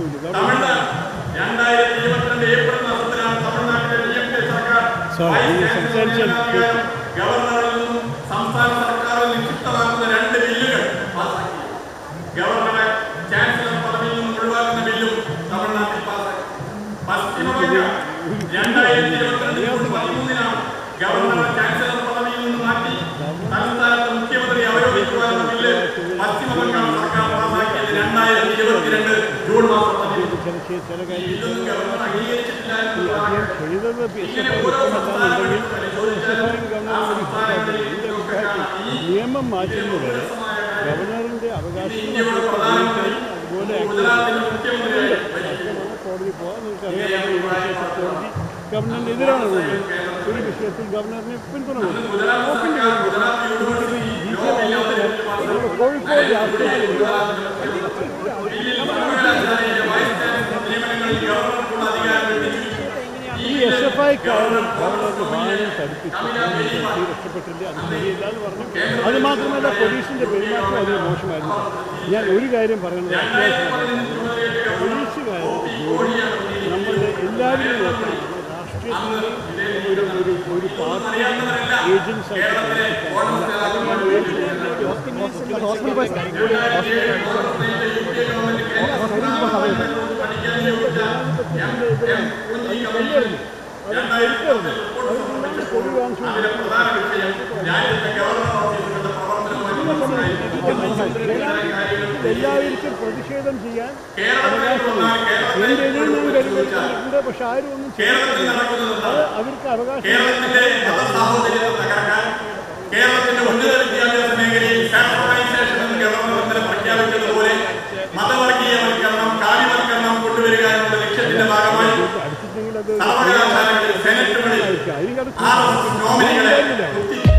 വിശ്വാസമില്ല തമിഴ്നാട് രണ്ടായിരത്തി ഇരുപത്തിരണ്ട് ഏപ്രിൽ മാസത്തിലാണ് തമിഴ്നാട്ടിലെ ഡി എം കെ സർക്കാർ Sorry, വൈസ് നിങ്ങൾ ചാൻസലർ സംസാരിച്ചാൽ നിയമനാധികാരം ഗവർണറിൽ നിന്നും സംസ്ഥാന സർക്കാരിൽ നിക്ഷിപ്തമാക്കുന്ന രണ്ട് ബില്ലുകൾ പാസാക്കി ഗവർണറെ ചാൻസലർ പദവിയിൽ നിന്നും ഒഴിവാക്കുന്ന ബില്ലും തമിഴ്നാട്ടിൽ പാസാക്കി പശ്ചിമ ബംഗാൾ രണ്ടായിരത്തി ഇരുപത്തിരണ്ട് ജൂൺ പതിമൂന്നിനാണ് ഗവർണറെ ചാൻസലർ പദവിയിൽ നിന്ന് മാറ്റി തലസ്ഥാനത്ത് മുഖ്യമന്ത്രി അവരോധിക്കുവാനുള്ള ബില്ല് പശ്ചിമ ബംഗാൾ സർക്കാർ പാസാക്കിയത് രണ്ടായിരത്തി ഇരുപത്തിരണ്ട് ജൂൺ മാസം പതിമൂന്ന് ചില ചില- ചില കാര്യങ്ങൾ ഇതൊന്നും ഗവർണർ അംഗീകരിച്ചിട്ടില്ല എന്നുള്ളതാണ് എഴുതുന്നത് എസ് എഫ് ഇങ്ങനെ ഐ ഓരോ ഇഷ്ടമല്ലാന്നുണ്ടെങ്കിൽ സംസ്ഥാനങ്ങളും എസ് എഫ് ഐ ഗവർണർ നിയമം മാറ്റുന്നത് ഗവർണറിന്റെ അവകാശങ്ങൾ അതുപോലെ ഗുജറാത്തിന്റെ മുഖ്യമന്ത്രിയായി കോടതി പോകാൻ നിങ്ങൾക്കറിയാം കോടതി ഗവർണറിനെതിരാണ് പോകുന്നത് ഒരു വിഷയത്തിൽ ഗവർണറിനെ പിന്തുണ ഗുജറാത്ത് സർക്കാർ ഗുജറാത്ത് യൂണിവേഴ്സിറ്റി കോഴിക്കോട് രാഷ്ട്രീയത്തിൽ സർവകലാശാലയിലെ വൈസ് ചാൻസലർ നിയമനങ്ങളിൽ ഗവർണർക്കുള്ള അധികാരം വെട്ടിച്ചു ഈ എസ് എഫ് ഐക്കാരൻ ഗവർണർക്ക് വാഹനം തടുപ്പിച്ചു രക്ഷപ്പെട്ടില്ല അത് ശരിയില്ല എന്ന് പറഞ്ഞു അത് മാത്രമല്ല പോലീസിന്റെ പെരുമാറ്റം അതിന് മോശമായിരുന്നു ഞാൻ ഒരു കാര്യം പറയുന്നത് അത്യാവശ്യമാണ് പോലീസുകാർ നമ്മളുടെ എല്ലാവരും നോക്കണം രാഷ്ട്രീയത്തിൽ ഒരു ഒരു ഒരു പാർട്ടി ഏജൻസ് ആയിട്ട് പ്രധാന വിഷയം രാജ്യത്തെ ഗവർണർ ഓഫീസുകളുടെ പ്രവർത്തനവുമായി എല്ലാവർക്കും പ്രതിഷേധം ചെയ്യാൻ കേരളത്തിൽ വന്നാൽ എന്റെ കേരളത്തെ ഇതിൽ നിന്നും കരുതിയിട്ടുണ്ട് പക്ഷെ ആരും ഒന്നും കേരളത്തിൽ നടക്കുന്നത് അത് അവർക്ക് അവകാശം കേരളത്തിന്റെ മതസാഹോദര്യത്തെ തകർക്കാൻ കേരളത്തിന്റെ ഉന്നത വിദ്യാഭ്യാസ മേഖലയിൽ സാനിറ്റൈസേഷൻ എന്ന് ഗവർണർ ഇന്നലെ പ്രഖ്യാപിച്ചതുപോലെ മതവർഗീയവൽക്കരണം കാവ്യവൽക്കരണം കൊണ്ടുവരിക എന്നുള്ള ലക്ഷ്യത്തിന്റെ ഭാഗമായി അടുത്തിട്ടെങ്കിൽ അത് സർവകലാശാലകളിൽ സെനറ്റുകളിൽ അതിന് ആർ എസ് എസ് നോമിനികളെ കുത്തി